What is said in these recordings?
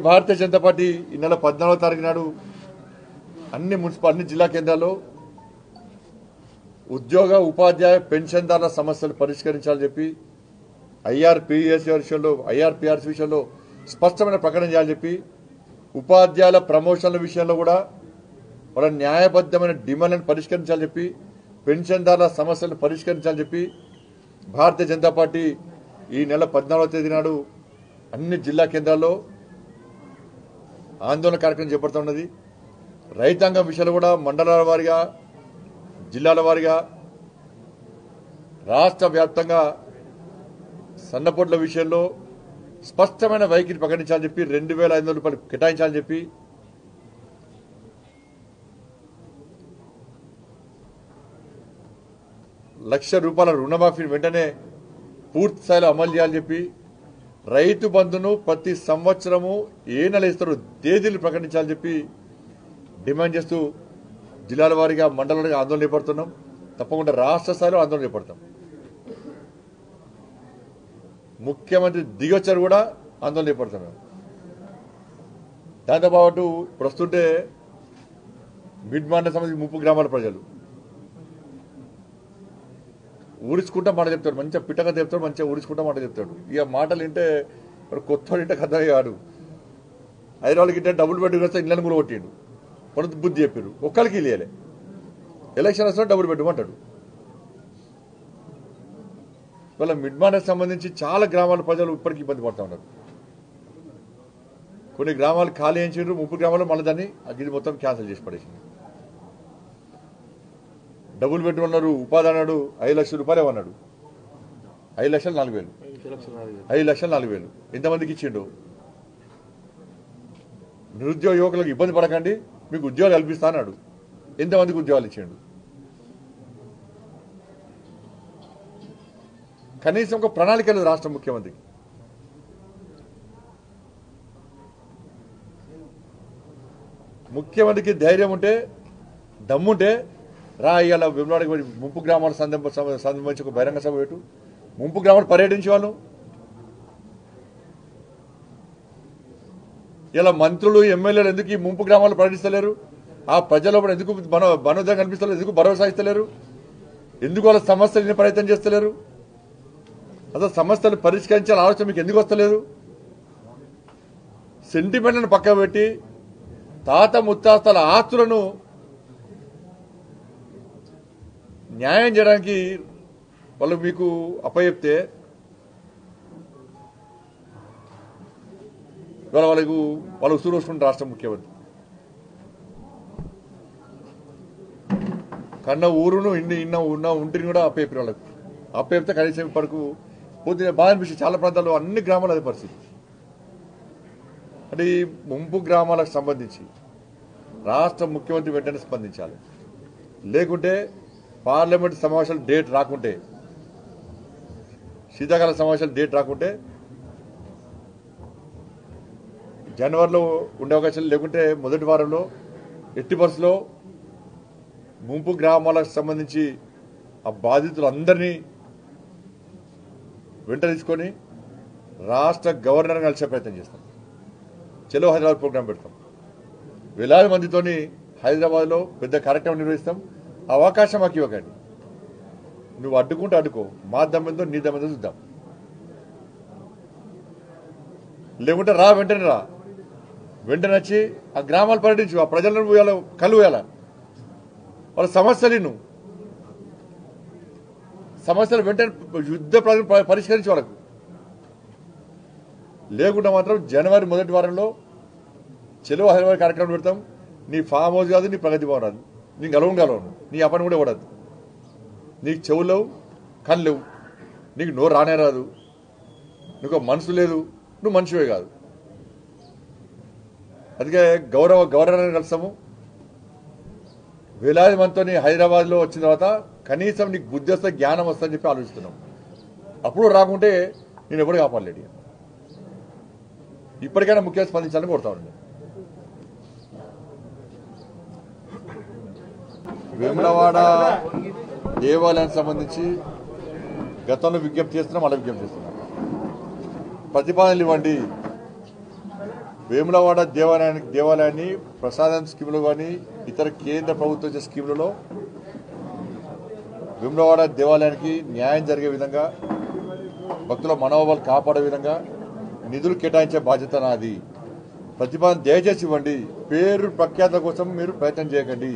భారతీయ Janata party ఈ నెల పద్నాలుగో తారీఖు నాడు అన్ని మున్సిపల్ అన్ని జిల్లా కేంద్రాల్లో ఉద్యోగ ఉపాధ్యాయ పెన్షన్దారుల సమస్యలు పరిష్కరించాలని చెప్పి ఐఆర్పిఎస్ విషయంలో ఐఆర్పిఆర్స్ విషయంలో స్పష్టమైన ప్రకటన చేయాలని చెప్పి ఉపాధ్యాయుల ప్రమోషన్ల విషయంలో కూడా వాళ్ళ న్యాయబద్ధమైన డిమాండ్లను పరిష్కరించాలని చెప్పి పెన్షన్దారుల సమస్యలను పరిష్కరించాలని చెప్పి భారతీయ జనతా పార్టీ ఈ నెల పద్నాలుగవ తేదీ నాడు అన్ని జిల్లా కేంద్రాల్లో ఆందోళన కార్యక్రమం చేపడుతున్నది రైతాంగం విషయాలు కూడా మండలాల వారీగా జిల్లాల వారీగా రాష్ట్ర వ్యాప్తంగా సన్నపోట్ల విషయంలో స్పష్టమైన వైఖరి ప్రకటించాలని చెప్పి రెండు వేల ఐదు వందల రూపాయలు కేటాయించాలని చెప్పి లక్ష రూపాయల రుణమాఫీని వెంటనే పూర్తి స్థాయిలో అమలు చేయాలని చెప్పి రైతు బంధును ప్రతి సంవత్సరము ఏ నెల ఇస్తారో తేదీలు ప్రకటించాలని చెప్పి డిమాండ్ చేస్తూ జిల్లాల వారీగా మండల వారీగా ఆందోళన చేపడుతున్నాం తప్పకుండా రాష్ట్ర స్థాయిలో ఆందోళన చేపడతాం ముఖ్యమంత్రి దిగొచ్చారు కూడా ఆందోళన చేపడుతున్నాం దాంతోపాటు ప్రస్తుంటే మిడ్ మాండ సంబంధించి ముప్పు గ్రామాల ప్రజలు ఊరించుకుంటా మాట చెప్తాడు మంచిగా పిట్టగా చెప్తాడు మంచిగా ఊరించుకుంటా మాట చెప్తాడు ఇక మాటలు వింటే మరి కొత్త వింటే కథ కాడు హైదరాబాద్కి ఇంటే డబుల్ బెడ్ వస్తే ఇళ్ళని కూడా కొట్టిండు పడుతు బుద్ధి చెప్పారు ఒక్కరికి ఇయ్యలే ఎలక్షన్ వస్తే డబుల్ బెడ్ అంటాడు ఇవాళ మిడ్ మానేకి సంబంధించి చాలా గ్రామాల ప్రజలు ఇప్పటికీ ఇబ్బంది పడుతూ ఉన్నారు కొన్ని గ్రామాలు ఖాళీ చేయించారు ముప్పై గ్రామాలు మళ్ళీ దాన్ని అది మొత్తం క్యాన్సిల్ చేసి పడేసింది డబ్బులు పెట్టుకున్నారు ఉపాధి అన్నాడు ఐదు లక్షల రూపాయలు అన్నాడు ఐదు లక్షలు నాలుగు వేలు ఐదు లక్షలు నాలుగు వేలు ఎంతమందికి ఇచ్చిండు నిరుద్యోగ యువకులకు ఇబ్బంది పడకండి మీకు ఉద్యోగాలు కల్పిస్తా అన్నాడు ఎంతమందికి ఉద్యోగాలు ఇచ్చిండు కనీసం ఒక ప్రణాళిక లేదు రాష్ట్ర ముఖ్యమంత్రికి ముఖ్యమంత్రికి ధైర్యం ఉంటే దమ్ముంటే రా ఇవాళ విమలాడికి పోయి ముంపు గ్రామాల సందర్భ సభ- సంబంధించి ఒక బహిరంగ సభ పెట్టు ముంపు గ్రామాలు పర్యటించే వాళ్ళు ఇలా మంత్రులు ఎమ్మెల్యేలు ఎందుకు ఈ ముంపు గ్రామాలు పర్యటిస్తలేరు ఆ ప్రజల లోపల ఎందుకు మన మనోదం కనిపిస్తలేదు ఎందుకు భరోసా ఇస్తలేరు ఎందుకు వాళ్ళ సమస్యలు ప్రయత్నం చేస్తలేరు అసలు సమస్యలు పరిష్కరించాల ఆలోచన మీకు ఎందుకు వస్తలేదు సెంటిమెంట్లను పక్కన పెట్టి తాత ముత్తాతల ఆస్తులను న్యాయం చేయడానికి వాళ్ళు మీకు అప్పచెప్తే ఇవాళ వాళ్ళకు వాళ్ళు ఉసురు వస్తుంటారు రాష్ట్ర ముఖ్యమంత్రి కన్న ఊరును ఇన్ని ఇన్న ఉన్న ఉంటిని కూడా అప్పచెప్పిన వాళ్ళకు అప్పచెప్తే కనీసం ఇప్పటికు పూర్తిగా బాగా అనిపిస్తుంది చాలా ప్రాంతాల్లో అన్ని గ్రామాలు అదే పరిస్థితి అంటే ఈ ముంపు గ్రామాలకు సంబంధించి రాష్ట్ర ముఖ్యమంత్రి వెంటనే స్పందించాలి లేకుంటే పార్లమెంట్ సమావేశాలు డేట్ రాకుంటే శీతాకాల సమావేశాలు డేట్ రాకుంటే జనవరిలో ఉండే అవకాశాలు లేకుంటే మొదటి వారంలో ఎట్టి బస్సులో ముంపు గ్రామాలకు సంబంధించి ఆ బాధితులందరినీ వెంట తీసుకొని రాష్ట్ర గవర్నర్ కలిసే ప్రయత్నం చేస్తాం చలో హైదరాబాద్ ప్రోగ్రాం పెడతాం వేలాది మందితోని హైదరాబాద్లో పెద్ద కార్యక్రమం నిర్వహిస్తాం ఆ అవకాశం మాకు ఇవ్వకండి నువ్వు అడ్డుకుంటే అడ్డుకో మా దమ్మెందో నీ దమ్మెందో చూద్దాం లేకుంటే రా వెంటనే రా వెంటనే వచ్చి ఆ గ్రామాలు పర్యటించు ఆ ప్రజలను పోయాల కలు వేయాల వాళ్ళ సమస్యలు నువ్వు సమస్యలు వెంటనే యుద్ధ ప్ర- ప- పరిష్కరించి వాళ్ళకు లేకుండా మాత్రం జనవరి మొదటి వారంలో చెలువ హైదరాబాద్ కార్యక్రమం పెడతాం నీ ఫామ్ హౌస్ కాదు నీ ప్రగతి భవన్ రాదు నీ గలవం గలవను నీ అపని కూడా పడదు నీకు చెవులు లేవు కళ్ళు లేవు నీకు నోరు రానే రాదు నీకు మనసు లేదు నువ్వు మనిషివే కాదు అందుకే గౌరవ గవర్నర్ కలిసాము వేలాది మందితో హైదరాబాద్లో వచ్చిన తర్వాత కనీసం నీకు బుద్ధి వస్తే జ్ఞానం వస్తుందని చెప్పి ఆలోచిస్తున్నాం అప్పుడు రాకుంటే నేను ఎప్పుడు కాపాడలేడు ఇప్పటికైనా ముఖ్యంగా స్పందించాలని కోరుతా ఉండే వేములవాడ దేవాలయానికి సంబంధించి గతంలో విజ్ఞప్తి చేస్తున్నాం మళ్ళీ విజ్ఞప్తి చేస్తున్నాం ప్రతిపాదనలు ఇవ్వండి వేములవాడ దేవాలయానికి దేవాలయాన్ని ప్రసాదం స్కీములు కానీ ఇతర కేంద్ర ప్రభుత్వం ఇచ్చే స్కీములలో వేములవాడ దేవాలయానికి న్యాయం జరిగే విధంగా భక్తుల మనోభావాలు కాపాడే విధంగా నిధులు కేటాయించే బాధ్యత నాది ప్రతిపాదన దయచేసి ఇవ్వండి పేరు ప్రఖ్యాత కోసం మీరు ప్రయత్నం చేయకండి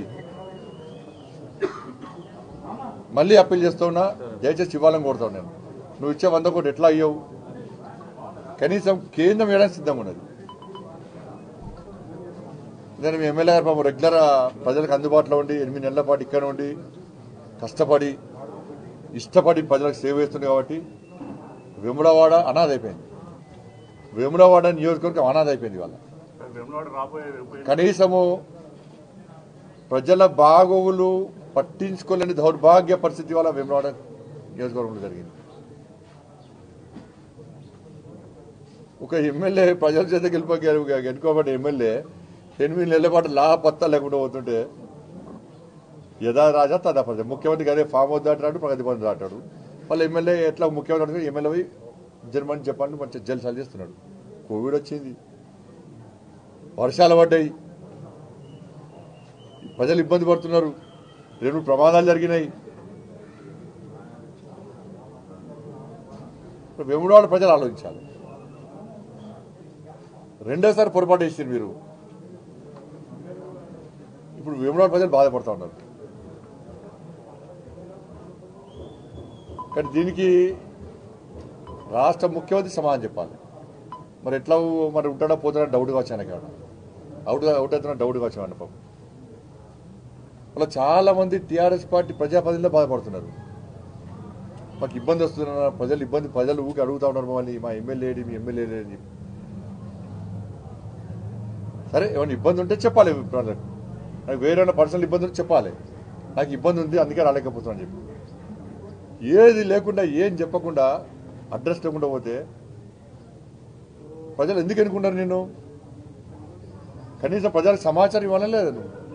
మళ్ళీ అప్పీల్ చేస్తున్నా దయచేసి ఇవ్వాలని కోరుతాను నేను నువ్వు ఇచ్చే వంద కోటి ఎట్లా అయ్యావు కనీసం కేంద్రం వేయడానికి సిద్ధంగా ఉన్నది నేను మీ ఎమ్మెల్యే గారు పాపం రెగ్యులర్ ప్రజలకు అందుబాటులో ఉండి ఎనిమిది నెలల పాటు ఇక్కడ ఉండి కష్టపడి ఇష్టపడి ప్రజలకు సేవ చేస్తుంది కాబట్టి వెములవాడ అనాథ అయిపోయింది వెములవాడ నియోజకవర్గం అనాథ అయిపోయింది వాళ్ళ వేములవాడ రాబోయే ఉప ఎన్నిక కనీసము ప్రజల బాగోగులు పట్టించుకోలేని దౌర్భాగ్య పరిస్థితి వల్ల వేములవాడ నియోజకవర్గంలో జరిగింది ఒక ఎమ్మెల్యే ప్రజల చేత గెలిపారు ఎన్నుకోబడ్డ ఎమ్మెల్యే ఎనిమిది నెలల పాటు లా పత్తా లేకుండా పోతుంటే యథా రాజా తదా ప్రజ ముఖ్యమంత్రి అదే ఫామ్ అవుద్ది అంటాడు ప్రగతి బంధు అంటాడు వాళ్ళ ఎమ్మెల్యే ఎట్లా ముఖ్యమంత్రి అంటే ఎమ్మెల్యే పోయి జర్మనీ జపాన్ మంచి జల్సాలు చేస్తున్నాడు కోవిడ్ వచ్చింది వర్షాలు పడ్డాయి ప్రజలు ఇబ్బంది పడుతున్నారు రెండు ప్రమాదాలు జరిగినాయి ఇప్పుడు వెముడవాడ ప్రజలు ఆలోచించాలి రెండోసారి పొరపాటు చేసింది మీరు ఇప్పుడు వేములవాడ ప్రజలు బాధపడుతూ ఉన్నారు కానీ దీనికి రాష్ట్ర ముఖ్యమంత్రి సమాధానం చెప్పాలి మరి ఎట్లా మరి ఉంటాడో పోతాడో డౌట్గా వచ్చాను ఇక్కడ అవుట్ అవుట్ అవుతున్నా డౌట్గా వచ్చాను పాపం అలా చాలా మంది టీఆర్ఎస్ పార్టీ ప్రజాప్రతినిధులు బాధపడుతున్నారు మాకు ఇబ్బంది వస్తున్నారు ప్రజలు ఇబ్బంది ప్రజలు ఊరికి అడుగుతా ఉన్నారు మమ్మల్ని మా ఎమ్మెల్యే ఏడి, మీ ఎమ్మెల్యే ఏడి అని చెప్పి సరే ఏమైనా ఇబ్బంది ఉంటే చెప్పాలి ప్రజలకు నాకు వేరే పర్సనల్ ఇబ్బంది ఉంటే చెప్పాలి నాకు ఇబ్బంది ఉంది అందుకే రాలేకపోతున్నాను చెప్పి ఏది లేకుండా ఏం చెప్పకుండా అడ్రస్ లేకుండా పోతే ప్రజలు ఎందుకు ఎన్నుకుంటారు నేను కనీసం ప్రజలకు సమాచారం ఇవ్వాలని లేదు నువ్వు